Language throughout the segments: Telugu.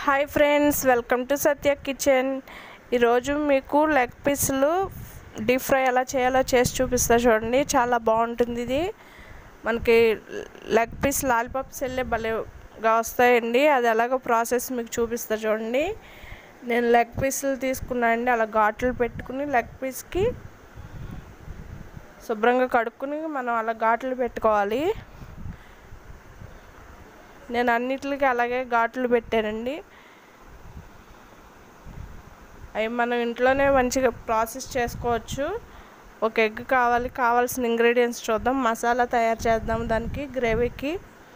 hi friends welcome to Satya kitchen ఈరోజు మీకు లెగ్ పీసులు డీప్ ఫ్రై ఎలా చేయాలో చేసి చూపిస్తా చూడండి చాలా బాగుంటుంది ఇది మనకి లెగ్ పీస్ లాలీపాప్స్ వెళ్ళే భలేగా వస్తాయండి అది ఎలాగో ప్రాసెస్ మీకు చూపిస్తా చూడండి నేను లెగ్ పీసులు తీసుకున్నా అండి అలా ఘాట్లు పెట్టుకుని లెగ్ పీస్కి శుభ్రంగా కడుక్కుని మనం అలా ఘాట్లు పెట్టుకోవాలి నేను అన్నిటికి అలాగే ఘాట్లు పెట్టానండి అవి మనం ఇంట్లోనే మంచిగా ప్రాసెస్ చేసుకోవచ్చు ఒక ఎగ్ కావాలి కావాల్సిన ఇంగ్రీడియంట్స్ చూద్దాం మసాలా తయారు చేద్దాం దానికి గ్రేవీకి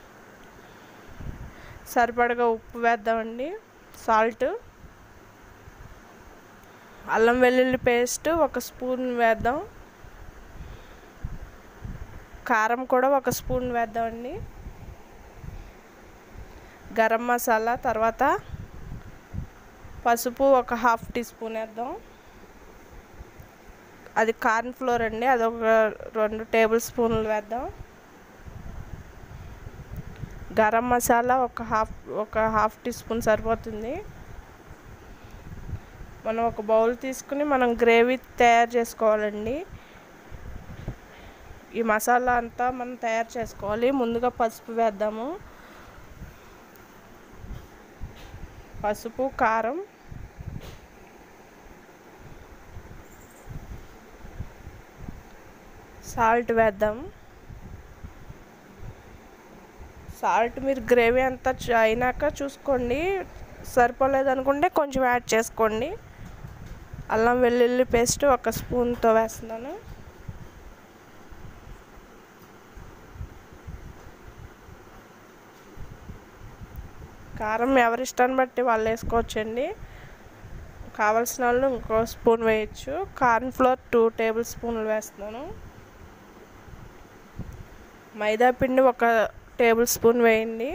సరిపడగా ఉప్పు వేద్దామండి సాల్ట్ అల్లం వెల్లుల్లి పేస్ట్ ఒక స్పూన్ వేద్దాం కారం కూడా ఒక స్పూన్ వేద్దామండి గరం మసాలా తర్వాత పసుపు ఒక హాఫ్ టీ స్పూన్ వేద్దాం అది కార్న్ ఫ్లోర్ అండి అది ఒక రెండు టేబుల్ స్పూన్లు వేద్దాం గరం మసాలా ఒక హాఫ్ ఒక హాఫ్ టీ స్పూన్ సరిపోతుంది మనం ఒక బౌల్ తీసుకుని మనం గ్రేవీ తయారు చేసుకోవాలండి ఈ మసాలా అంతా మనం తయారు చేసుకోవాలి ముందుగా పసుపు వేద్దాము పసుపు కారం సాల్ట్ వేద్దాం సాల్ట్ మీరు గ్రేవీ అంతా అయినాక చూసుకోండి సరిపోలేదు అనుకుంటే కొంచెం యాడ్ చేసుకోండి అల్లం వెల్లుల్లి పేస్ట్ ఒక స్పూన్తో వేస్తున్నాను కారం ఎవరి ఇష్టాన్ని బట్టి వాళ్ళు వేసుకోవచ్చండి కావలసిన వాళ్ళు ఇంకో స్పూన్ వేయచ్చు కార్న్ ఫ్లోర్ టూ టేబుల్ స్పూన్లు వేస్తున్నాను మైదా పిండి ఒక టేబుల్ స్పూన్ వేయండి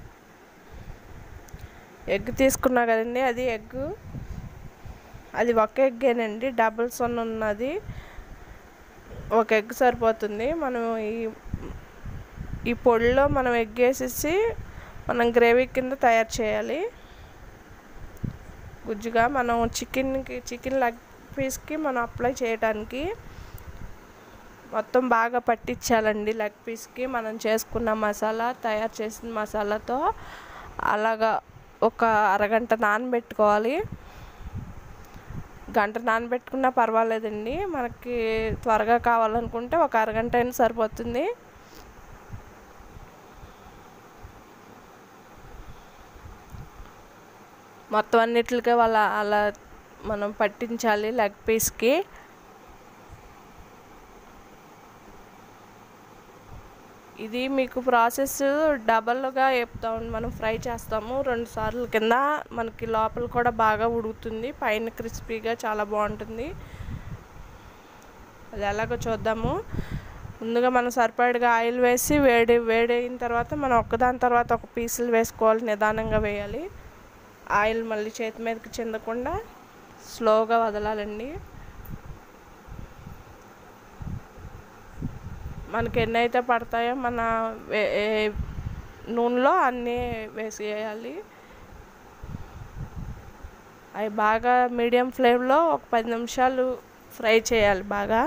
ఎగ్ తీసుకున్నా కదండి అది ఎగ్ అది ఒక ఎగ్గేనండి డబుల్ సొన్ ఉన్నది ఒక ఎగ్ సరిపోతుంది మనం ఈ ఈ పొడిలో మనం ఎగ్ వేసేసి మనం గ్రేవీ కింద తయారు చేయాలి గుజ్జుగా మనం చికెన్కి చికెన్ లెగ్ పీస్కి మనం అప్లై చేయడానికి మొత్తం బాగా పట్టించాలండి లెగ్ పీస్కి మనం చేసుకున్న మసాలా తయారు చేసిన మసాలాతో అలాగా ఒక అరగంట నానబెట్టుకోవాలి గంట నానబెట్టుకున్నా పర్వాలేదండి మనకి త్వరగా కావాలనుకుంటే ఒక అరగంట అయినా సరిపోతుంది మొత్తం అన్నిటికీ వాళ్ళ అలా మనం పట్టించాలి లెగ్ పీస్కి ఇది మీకు ప్రాసెస్ డబల్గా వేపుతాం మనం ఫ్రై చేస్తాము రెండు సార్లు కింద మనకి లోపల కూడా బాగా ఉడుకుతుంది పైన క్రిస్పీగా చాలా బాగుంటుంది అది ఎలాగో చూద్దాము ముందుగా మనం సరిపడగా ఆయిల్ వేసి వేడి వేడి అయిన తర్వాత మనం ఒకదాని తర్వాత ఒక పీసులు వేసుకోవాలి నిదానంగా వేయాలి ఆయిల్ మళ్ళీ చేతి మీదకి చెందకుండా స్లోగా వదలాలండి మనకి ఎన్ని అయితే పడతాయో మన నూనెలో అన్నీ వేసేయాలి అవి బాగా మీడియం ఫ్లేమ్లో ఒక పది నిమిషాలు ఫ్రై చేయాలి బాగా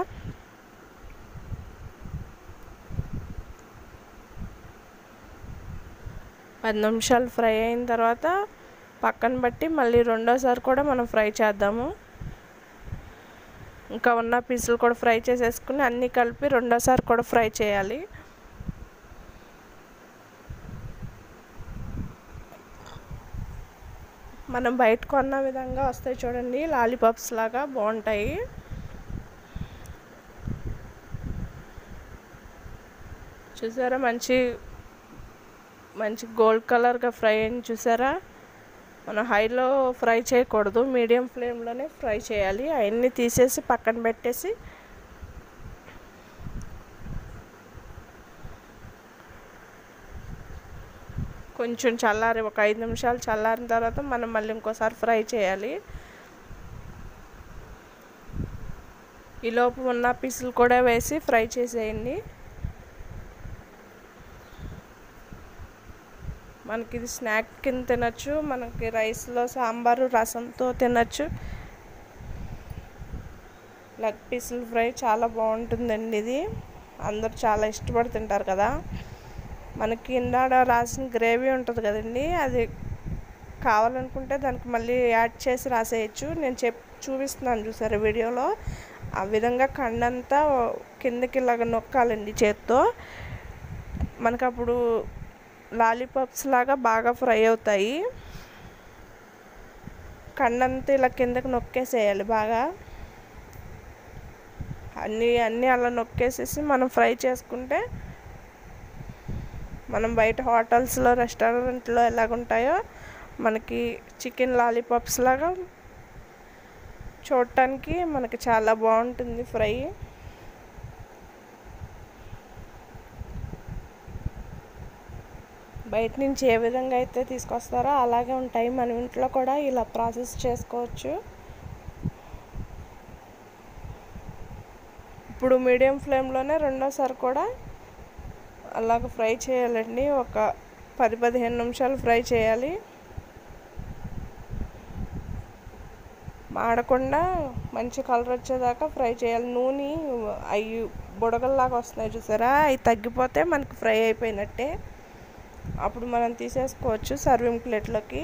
పది నిమిషాలు ఫ్రై అయిన తర్వాత పక్కన బట్టి మళ్ళీ రెండోసారి కూడా మనం ఫ్రై చేద్దాము ఇంకా ఉన్న పీసులు కూడా ఫ్రై చేసేసుకుని అన్నీ కలిపి రెండోసారి కూడా ఫ్రై చేయాలి మనం బయట కొన్న విధంగా వస్తాయి చూడండి లాలీపాప్స్ లాగా బాగుంటాయి చూసారా మంచి మంచి గోల్డ్ కలర్గా ఫ్రై అయింది చూసారా మనం హైలో ఫ్రై చేయకూడదు మీడియం ఫ్లేమ్లోనే ఫ్రై చేయాలి అవన్నీ తీసేసి పక్కన పెట్టేసి కొంచెం చల్లారి ఒక ఐదు నిమిషాలు చల్లారిన తర్వాత మనం మళ్ళీ ఇంకోసారి ఫ్రై చేయాలి ఈలోపు ఉన్న పీసులు కూడా వేసి ఫ్రై చేసేయండి మనకి ఇది స్నాక్ కింద తినచ్చు మనకి రైస్లో సాంబారు రసంతో తినచ్చు లెగ్ పీసులు ఫ్రై చాలా బాగుంటుందండి ఇది అందరు చాలా ఇష్టపడి తింటారు కదా మనకి ఇందాడ రాసిన గ్రేవీ ఉంటుంది కదండి అది కావాలనుకుంటే దానికి మళ్ళీ యాడ్ చేసి రాసేయచ్చు నేను చెప్ చూపిస్తున్నాను చూసారు వీడియోలో ఆ విధంగా కండంతా కిందకి ఇలాగ నొక్కాలండి చేత్తో మనకు అప్పుడు లాలీపాప్స్ లాగా బాగా ఫ్రై అవుతాయి కండంతా ఇలా కిందకి నొక్కేసేయాలి బాగా అన్నీ అన్నీ అలా నొక్కేసేసి మనం ఫ్రై చేసుకుంటే మనం బయట హోటల్స్లో రెస్టారెంట్లో ఎలాగుంటాయో మనకి చికెన్ లాలీపాప్స్ లాగా చూడటానికి మనకి చాలా బాగుంటుంది ఫ్రై బయట నుంచి ఏ విధంగా అయితే తీసుకొస్తారో అలాగే ఉంటాయి మన ఇంట్లో కూడా ఇలా ప్రాసెస్ చేసుకోవచ్చు ఇప్పుడు మీడియం ఫ్లేమ్లోనే రెండోసారి కూడా అలాగ ఫ్రై చేయాలండి ఒక పది పదిహేను నిమిషాలు ఫ్రై చేయాలి మాడకుండా మంచి కలర్ వచ్చేదాకా ఫ్రై చేయాలి నూనె అవి బుడగల్లాగా వస్తున్నాయి చూసారా అవి తగ్గిపోతే మనకి ఫ్రై అయిపోయినట్టే అప్పుడు మనం తీసేసుకోవచ్చు సర్వింగ్ ప్లేట్లోకి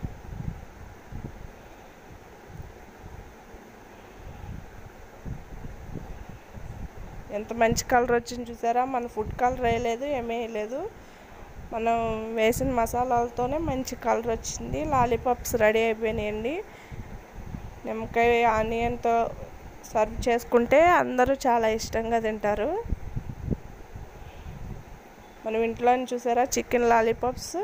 ఎంత మంచి కలర్ వచ్చింది చూసారా మన ఫుడ్ కలర్ వేయలేదు ఏమీ వేయలేదు మనం వేసిన మసాలాలతోనే మంచి కలర్ వచ్చింది లాలీపాప్స్ రెడీ అయిపోయినాయండి నిమ్మకాయ ఆనియన్తో సర్వ్ చేసుకుంటే అందరూ చాలా ఇష్టంగా తింటారు మనం ఇంట్లో చూసారా చికెన్ లాలీపాప్స్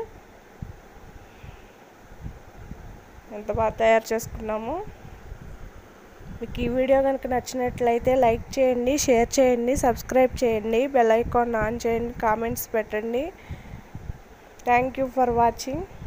ఎంత బాగా తయారు చేసుకున్నాము మీకు ఈ వీడియో కనుక నచ్చినట్లయితే లైక్ చేయండి షేర్ చేయండి సబ్స్క్రైబ్ చేయండి బెల్ ఐకాన్ ఆన్ చేయండి కామెంట్స్ పెట్టండి థ్యాంక్ యూ ఫర్ వాచింగ్